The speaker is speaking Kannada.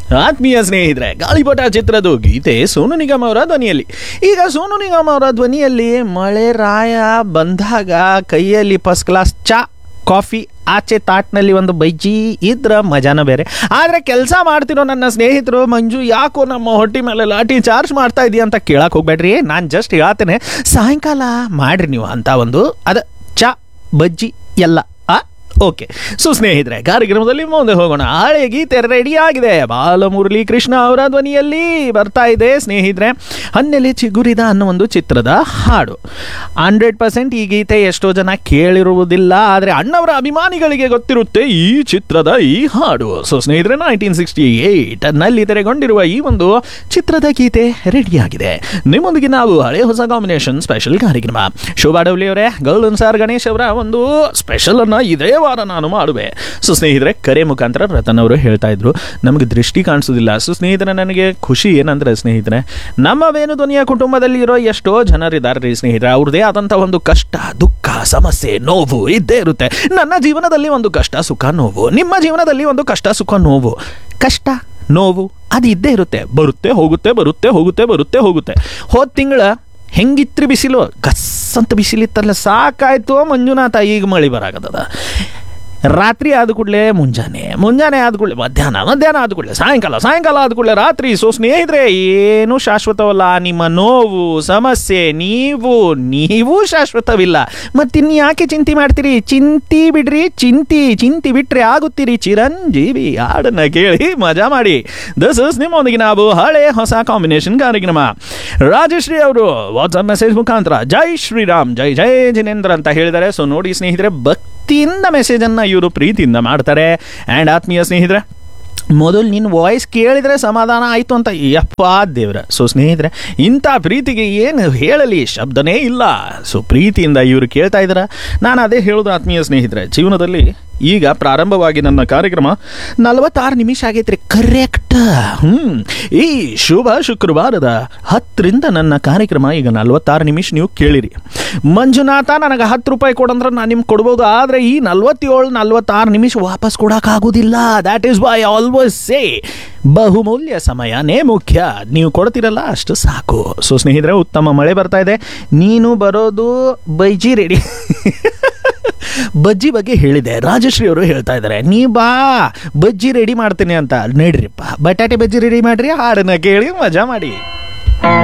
ಆತ್ಮೀಯ ಸ್ನೇಹಿತರೆ ಗಾಳಿಪಟ ಚಿತ್ರದ ಗೀತೆ ಸೋನು ನಿಗಮ್ ಅವರ ಧ್ವನಿಯಲ್ಲಿ ಈಗ ಸೋನು ನಿಗಮ್ ಅವರ ಧ್ವನಿಯಲ್ಲಿ ಮಳೆ ರಾಯ ಬಂದಾಗ ಕೈಯಲ್ಲಿ ಫಸ್ಟ್ ಕ್ಲಾಸ್ ಚಾ ಕಾಫಿ ಆಚೆ ತಾಟ್ನಲ್ಲಿ ಒಂದು ಬಜ್ಜಿ ಇದ್ರ ಮಜಾನ ಬೇರೆ ಆದರೆ ಕೆಲಸ ಮಾಡ್ತಿರೋ ನನ್ನ ಸ್ನೇಹಿತರು ಮಂಜು ಯಾಕೋ ನಮ್ಮ ಹೊಟ್ಟೆ ಮೇಲೆ ಲಾಠಿ ಚಾರ್ಜ್ ಮಾಡ್ತಾ ಇದೀಯ ಅಂತ ಕೇಳಕ್ಕೆ ಹೋಗ್ಬೇಡ್ರಿ ನಾನು ಜಸ್ಟ್ ಹೇಳ್ತೇನೆ ಸಾಯಂಕಾಲ ಮಾಡ್ರಿ ನೀವು ಅಂತ ಒಂದು ಅದ ಚಾ ಬಜ್ಜಿ ಎಲ್ಲ ಆ ಓಕೆ ಸೊ ಸ್ನೇಹಿತರೆ ಕಾರ್ಯಕ್ರಮದಲ್ಲಿ ಮುಂದೆ ಹೋಗೋಣ ಹಳೆ ಗೀತೆ ರೆಡಿ ಆಗಿದೆ ಬಾಲಮುರಳಿ ಕೃಷ್ಣ ಅವರ ಧ್ವನಿಯಲ್ಲಿ ಬರ್ತಾ ಇದೆ ಸ್ನೇಹಿತರೆ ಹನ್ನೆಲೆ ಚಿಗುರಿದ ಅನ್ನೋ ಒಂದು ಚಿತ್ರದ ಹಾಡು ಹಂಡ್ರೆಡ್ ಪರ್ಸೆಂಟ್ ಈ ಗೀತೆ ಎಷ್ಟೋ ಜನ ಕೇಳಿರುವುದಿಲ್ಲ ಆದರೆ ಅಣ್ಣವರ ಅಭಿಮಾನಿಗಳಿಗೆ ಗೊತ್ತಿರುತ್ತೆ ಈ ಚಿತ್ರದ ಈ ಹಾಡು ಸೊ ಸ್ನೇಹಿತರೆ ನೈನ್ಟೀನ್ ಸಿಕ್ಸ್ಟಿ ಏಯ್ಟ್ ನಲ್ಲಿ ತೆರೆಗೊಂಡಿರುವ ಈ ಒಂದು ಚಿತ್ರದ ಗೀತೆ ರೆಡಿಯಾಗಿದೆ ನಿಮ್ಮೊಂದಿಗೆ ನಾವು ಹಳೆ ಹೊಸ ಕಾಂಬಿನೇಷನ್ ಸ್ಪೆಷಲ್ ಕಾರ್ಯಕ್ರಮ ಶೋಭಾ ಡಬ್ಲಿ ಅವರೇ ಗೌಲನ್ ಸಾರ್ ಗಣೇಶ್ ಅವರ ಒಂದು ಸ್ಪೆಷಲ್ ಅನ್ನ ಇದೇ ವಾರ ನಾನು ಮಾಡುವೆ ಸೊ ಸ್ನೇಹಿತರೆ ಕರೆ ಮುಖಾಂತರ ರತನ್ ಅವರು ಹೇಳ್ತಾ ಇದ್ರು ನಮಗೆ ದೃಷ್ಟಿ ಕಾಣಿಸೋದಿಲ್ಲ ಸೊ ಸ್ನೇಹಿತರೆ ನನಗೆ ಖುಷಿ ಏನಂದ್ರೆ ಸ್ನೇಹಿತರೆ ನಮ್ಮ ವೇಣುಧ್ವನಿಯ ಕುಟುಂಬದಲ್ಲಿ ಇರೋ ಎಷ್ಟೋ ಜನರಿದ್ದಾರೆ ರೀ ಸ್ನೇಹಿತರೆ ಅವ್ರದೇ ಆದಂಥ ಒಂದು ಕಷ್ಟ ದುಃಖ ಸಮಸ್ಯೆ ನೋವು ಇದ್ದೇ ಇರುತ್ತೆ ನನ್ನ ಜೀವನದಲ್ಲಿ ಒಂದು ಕಷ್ಟ ಸುಖ ನೋವು ನಿಮ್ಮ ಜೀವನದಲ್ಲಿ ಒಂದು ಕಷ್ಟ ಸುಖ ನೋವು ಕಷ್ಟ ನೋವು ಅದು ಇದ್ದೇ ಇರುತ್ತೆ ಬರುತ್ತೆ ಹೋಗುತ್ತೆ ಬರುತ್ತೆ ಹೋಗುತ್ತೆ ಬರುತ್ತೆ ಹೋಗುತ್ತೆ ಹೋದ ತಿಂಗಳ ಹೆಂಗಿತ್ರಿ ಬಿಸಿಲು ಗಸ್ ಅಂತ ಬಿಸಿಲಿತ್ತಲ್ಲ ಸಾಕಾಯ್ತು ಮಂಜುನಾಥ ಈಗ ಮಳೆ ಬರಾಗತ್ತದ ರಾತ್ರಿ ಆದ ಕೂಡಲೇ ಮುಂಜಾನೆ ಮುಂಜಾನೆ ಆದ ಕೂಡಲೇ ಮಧ್ಯಾಹ್ನ ಮಧ್ಯಾಹ್ನ ಆದ ಕೂಡಲೇ ಸಾಯಂಕಾಲ ಸಾಯಂಕಾಲ ಆದ ಕೂಡಲೇ ರಾತ್ರಿ ಸೊ ಸ್ನೇಹಿತರೆ ಏನು ಶಾಶ್ವತವಲ್ಲ ನಿಮ್ಮ ನೋವು ಸಮಸ್ಯೆ ನೀವು ನೀವು ಶಾಶ್ವತವಿಲ್ಲ ಮತ್ತಿನ್ನು ಯಾಕೆ ಚಿಂತೆ ಮಾಡ್ತೀರಿ ಚಿಂತಿ ಬಿಡ್ರಿ ಚಿಂತಿ ಚಿಂತಿ ಬಿಟ್ರೆ ಆಗುತ್ತೀರಿ ಚಿರಂಜೀವಿ ಹಾಡನ್ನ ಕೇಳಿ ಮಜಾ ಮಾಡಿ ದಿಸ್ ಇಸ್ ನಿಮ್ಮೊಂದಿಗೆ ನಾವು ಹಳೆ ಹೊಸ ಕಾಂಬಿನೇಷನ್ ಕಾರ್ಯಕ್ರಮ ರಾಜಶ್ರೀ ಅವರು ವಾಟ್ಸಪ್ ಮೆಸೇಜ್ ಮುಖಾಂತರ ಜೈ ಶ್ರೀರಾಮ್ ಜೈ ಜೈ ಜಿನೇಂದ್ರ ಅಂತ ಹೇಳಿದ್ದಾರೆ ಸೊ ನೋಡಿ ಸ್ನೇಹಿತರೆ ಭಕ್ತಿಯಿಂದ ಮೆಸೇಜನ್ನು ಇವರು ಪ್ರೀತಿಯಿಂದ ಮಾಡ್ತಾರೆ ಆ್ಯಂಡ್ ಆತ್ಮೀಯ ಸ್ನೇಹಿತರೆ ಮೊದಲು ನಿನ್ನ ವಾಯ್ಸ್ ಕೇಳಿದರೆ ಸಮಾಧಾನ ಆಯಿತು ಅಂತ ಯಪ್ಪ ದೇವ್ರ ಸೊ ಸ್ನೇಹಿತರೆ ಇಂಥ ಪ್ರೀತಿಗೆ ಏನು ಹೇಳಲಿ ಶಬ್ದನೇ ಇಲ್ಲ ಸೊ ಪ್ರೀತಿಯಿಂದ ಇವರು ಕೇಳ್ತಾ ಇದ್ದಾರೆ ನಾನು ಅದೇ ಹೇಳೋದು ಆತ್ಮೀಯ ಸ್ನೇಹಿತರೆ ಜೀವನದಲ್ಲಿ ಈಗ ಪ್ರಾರಂಭವಾಗಿ ನನ್ನ ಕಾರ್ಯಕ್ರಮ ನಲವತ್ತಾರು ನಿಮಿಷ ಆಗೈತ್ರಿ ಕರೆಕ್ಟ್ ಹ್ಞೂ ಈ ಶುಭ ಶುಕ್ರವಾರದ ಹತ್ತರಿಂದ ನನ್ನ ಕಾರ್ಯಕ್ರಮ ಈಗ ನಲವತ್ತಾರು ನಿಮಿಷ ನೀವು ಕೇಳಿರಿ ಮಂಜುನಾಥ ನನಗೆ ಹತ್ತು ರೂಪಾಯಿ ಕೊಡಂದ್ರೆ ನಾನು ನಿಮ್ಗೆ ಕೊಡ್ಬೋದು ಆದರೆ ಈ ನಲ್ವತ್ತೇಳು ನಲ್ವತ್ತಾರು ನಿಮಿಷ ವಾಪಸ್ ಕೊಡೋಕ್ಕಾಗೋದಿಲ್ಲ that is why always say ಬಹುಮೂಲ್ಯ ಸಮಯನೇ ಮುಖ್ಯ ನೀವು ಕೊಡ್ತೀರಲ್ಲ ಅಷ್ಟು ಸಾಕು ಸೊ ಸ್ನೇಹಿತರೆ ಉತ್ತಮ ಮಳೆ ಬರ್ತಾ ಇದೆ ನೀನು ಬರೋದು ಬೈಜಿ ರೆಡಿ ಬಜ್ಜಿ ಬಗ್ಗೆ ಹೇಳಿದೆ ರಾಜಶ್ರೀ ಅವರು ಹೇಳ್ತಾ ಇದ್ದಾರೆ ನೀ ಬಾ ಬಜ್ಜಿ ರೆಡಿ ಮಾಡ್ತೀನಿ ಅಂತ ನಡ್ರಿಪ್ಪ ಬಟಾಟೆ ಬಜ್ಜಿ ರೆಡಿ ಮಾಡ್ರಿ ಹಾಡನ್ನ ಕೇಳಿ ಮಜಾ ಮಾಡಿ